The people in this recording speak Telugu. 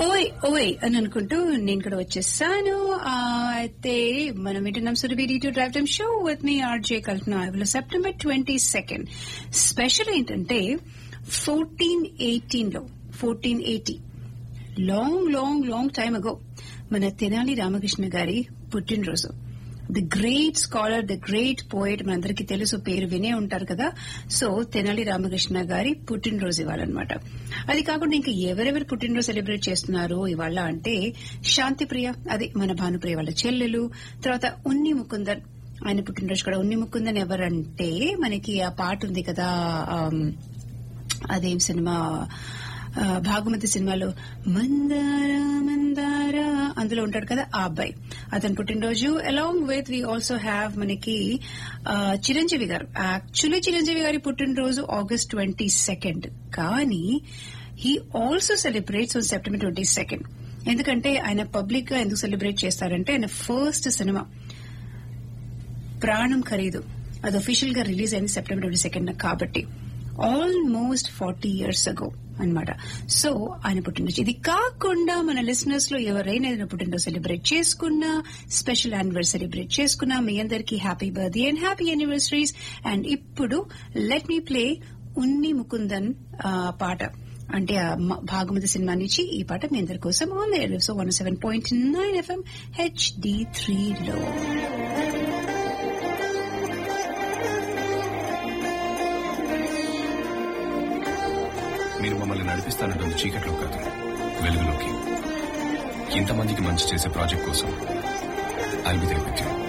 ఓయ్ ఓయ్ అని అనుకుంటూ నేను కూడా వచ్చేసాను ఆ, అయితే మనం వింటున్నాం సురబిడి to drive time show with me RJ Kalpana ఇవాళ సెప్టెంబర్ ట్వంటీ సెకండ్ స్పెషల్ ఏంటంటే ఫోర్టీన్ ఎయిటీన్ లో fourteen eighty long long long time ago మన తెనాలి రామకృష్ణ గారి పుట్టినరోజు the great scholar the great poet మనందరికీ తెలుసు పేరు వినే ఉంటారు కదా సో తెనాలి రామకృష్ణ గారి పుట్టినరోజు ఇవ్వాలన్నమాట అది కాకుండా ఇంకా ఎవరెవరు పుట్టినరోజు సెలబ్రేట్ చేస్తున్నారు ఇవాళ అంటే శాంతిప్రియ అది మన భానుప్రియ వాళ్ళ చెల్లెలు తర్వాత ఉన్ని ముకుందన్ ఆయన పుట్టినరోజు కూడా ఉన్ని ముకుందన్ ఎవరంటే మనకి ఆ పాట ఉంది కదా ఆమ్, అదేం సినిమా ఆ, భాగమతి సినిమాలో మందార మందార అందులో ఉంటాడు కదా ఆ అబ్బాయి అతని పుట్టినరోజు along with we also have మనకి ఆ, చిరంజీవి గారు యాక్చువల్లీ చిరంజీవి గారి పుట్టినరోజు ఆగస్ట్ ట్వంటీ సెకండ్ కానీ he also celebrates on September twenty second ఎందుకంటే ఆయన పబ్లిక్ గా ఎందుకు సెలబ్రేట్ చేస్తారంటే ఆయన ఫస్ట్ సినిమా ప్రాణం ఖరీదు అది అఫీషియల్ గా రిలీజ్ అయింది సెప్టెంబర్ ట్వంటీ సెకండ్ కాబట్టి ఆల్మోస్ట్ ఫార్టీ ఇయర్స్ అగో అన్నమాట సో ఆయన పుట్టినరోజు ఇది కాకుండా మన లిసనర్స్ లో ఎవరైనా ఏదైనా పుట్టినరోజు సెలబ్రేట్ చేసుకున్నా స్పెషల్ యానివర్సరీ సెలబ్రేట్ చేసుకున్నా మీ అందరికీ happy birthday and happy anniversaries and ఇప్పుడు let me play Unni Mukundan ఆ, పాట అంటే ఆ మ- భాగమతి సినిమా నుంచి ఈ పాట మీ అందరి కోసం on air so one seven point nine FM HD త్రీలో మీరు మమ్మల్ని నడిపిస్తానంటుంది చీకట్లో కాదు వెలుగులోకి ఇంతమందికి మంచి చేసే ప్రాజెక్ట్ కోసం I be there with you